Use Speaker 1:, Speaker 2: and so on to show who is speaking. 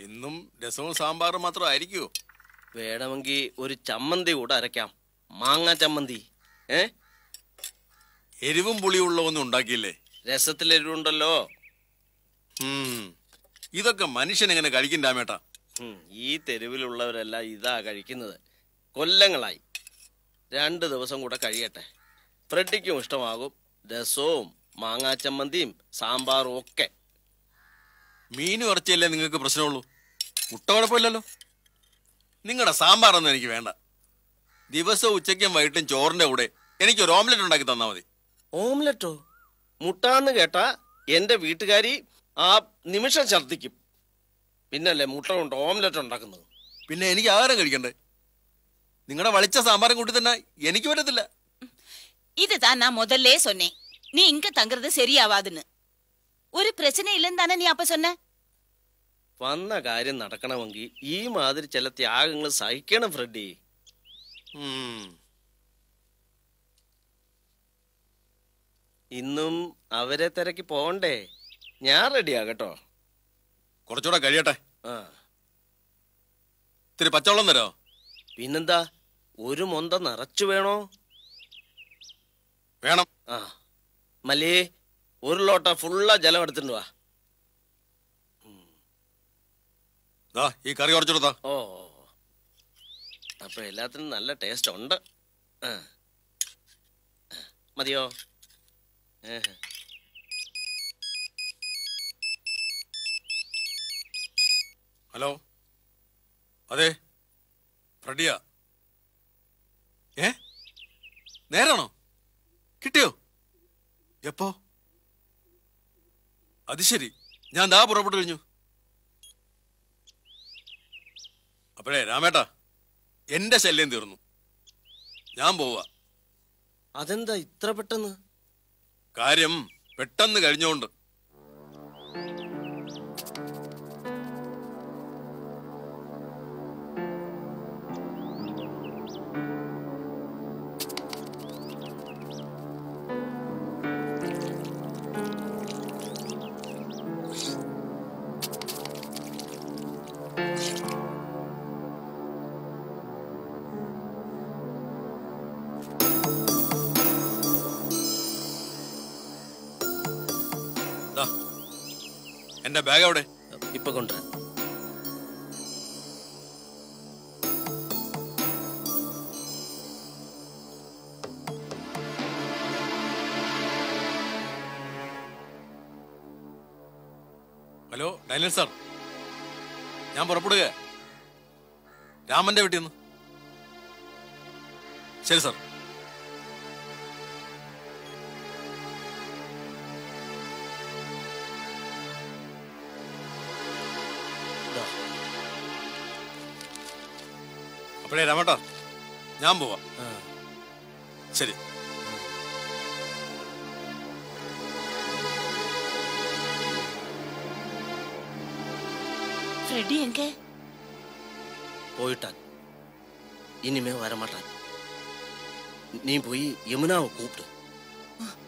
Speaker 1: ഇന്നും രസവും സാമ്പാറും മാത്രം ആയിരിക്കുമോ
Speaker 2: വേണമെങ്കിൽ ഒരു ചമ്മന്തി കൂടെ അരയ്ക്കാം മാങ്ങ ചമ്മന്തി ഏ
Speaker 1: എരിവും പുളിയുള്ള ഒന്നും ഉണ്ടാക്കിയില്ലേ
Speaker 2: രസത്തിലെരുണ്ടല്ലോ
Speaker 1: ഉം. ഇതൊക്കെ മനുഷ്യൻ എങ്ങനെ കഴിക്കും രാമേട്ടാ
Speaker 2: ഉം, ഈ തെരുവിലുള്ളവരെല്ലാം ഇതാ കഴിക്കുന്നത് കൊല്ലങ്ങളായി രണ്ട് ദിവസം കൂടെ കഴിയട്ടെ ഫ്രെഡിക്കും ഇഷ്ടമാകും രസവും മാങ്ങാച്ചമ്മന്തിയും സാമ്പാറും ഒക്കെ
Speaker 1: മീനും ഇറച്ചിയല്ലേ നിങ്ങൾക്ക് പ്രശ്നമുള്ളൂ മുട്ട കുഴപ്പമില്ലല്ലോ നിങ്ങളുടെ സാമ്പാറൊന്നും എനിക്ക് വേണ്ട ദിവസവും ഉച്ചയ്ക്കും വൈകിട്ടും ചോറിന്റെ കൂടെ എനിക്ക് ഒരു ഓംലെറ്റ് ഉണ്ടാക്കി തന്നാൽ മതി
Speaker 2: ഓംലറ്റോ മുട്ടാന്ന് കേട്ടാ എന്റെ വീട്ടുകാരി ആ നിമിഷം ഛർദ്ദിക്കും പിന്നല്ലേ മുട്ട കൊണ്ട് ഓംലറ്റ് ഉണ്ടാക്കുന്നത്
Speaker 1: പിന്നെ എനിക്ക് ആഹാരം കഴിക്കണ്ടേ നിങ്ങളുടെ വളിച്ച സാമ്പാറും കൂട്ടി തന്നെ എനിക്ക് പറ്റത്തില്ല
Speaker 3: இதுதான் நான் முதல்லே சொன்னேன் நீ இங்க தங்குறது சரியாவாதுன்னு ஒரு பிரச்சனை இல்லைன்னு தானே நீ அப்ப சொன்ன
Speaker 2: വന്ന കാര്യം നടക്കണമെങ്കിൽ ഈ മാതിരി ചില ത്യാഗങ്ങൾ സഹിക്കണം ഫ്രെഡി
Speaker 1: ഉം.
Speaker 2: ഇന്നും അവരെ തിരക്കി പോകണ്ടേ ഞാൻ റെഡിയാ കേട്ടോ
Speaker 1: കുറച്ചുകൂടെ കഴിയട്ടെ
Speaker 2: ആ
Speaker 1: ഇത്തിരി പച്ചവെള്ളം തരോ
Speaker 2: പിന്നെന്താ ഒരു മൊന്ത നിറച്ചു വേണോ
Speaker 1: വേണം
Speaker 2: ആ മല്ലി ഒരു ലോട്ട ഫുള്ള ജലം എടുത്തിട്ട് വാ
Speaker 1: ദാ ഈ കറി കുറച്ചെടുത്താ
Speaker 2: ഓ അപ്പൊ എല്ലാത്തിനും നല്ല ടേസ്റ്റ് ഉണ്ട് ആ. ആ, മതിയോ ഏഹ്.
Speaker 1: ഹലോ അതെ ഫ്രഡിയ ഏ നേരാണോ കിട്ടിയോ എപ്പോ അത് ശരി ഞാൻ ദാ പുറപ്പെട്ടു കഴിഞ്ഞു അപ്പോഴേ രാമേട്ടാ എന്റെ ശല്യം തീർന്നു ഞാൻ പോവാ
Speaker 2: അതെന്താ ഇത്ര പെട്ടെന്ന്
Speaker 1: കാര്യം പെട്ടെന്ന് കഴിഞ്ഞോണ്ട് ദാ, എന്റെ ബാഗ് എവിടെ
Speaker 2: ഇപ്പൊ കൊണ്ടുവരാം
Speaker 1: ഹലോ ഡൈനൽ സാർ ഞാൻ പുറപ്പെടുക രാമന്റെ വീട്ടിൽ നിന്ന് ശരി സാർ
Speaker 2: ഇതാ.
Speaker 1: അപ്പോഴേ രാമേട്ടാ ഞാൻ പോവാം
Speaker 2: ആ.
Speaker 1: ശരി
Speaker 3: ஃப்ரெடி எங்க
Speaker 2: போயிட்டான் இனிமே வரமாட்டான் நீ போய் யமுனாவை கூப்பிடு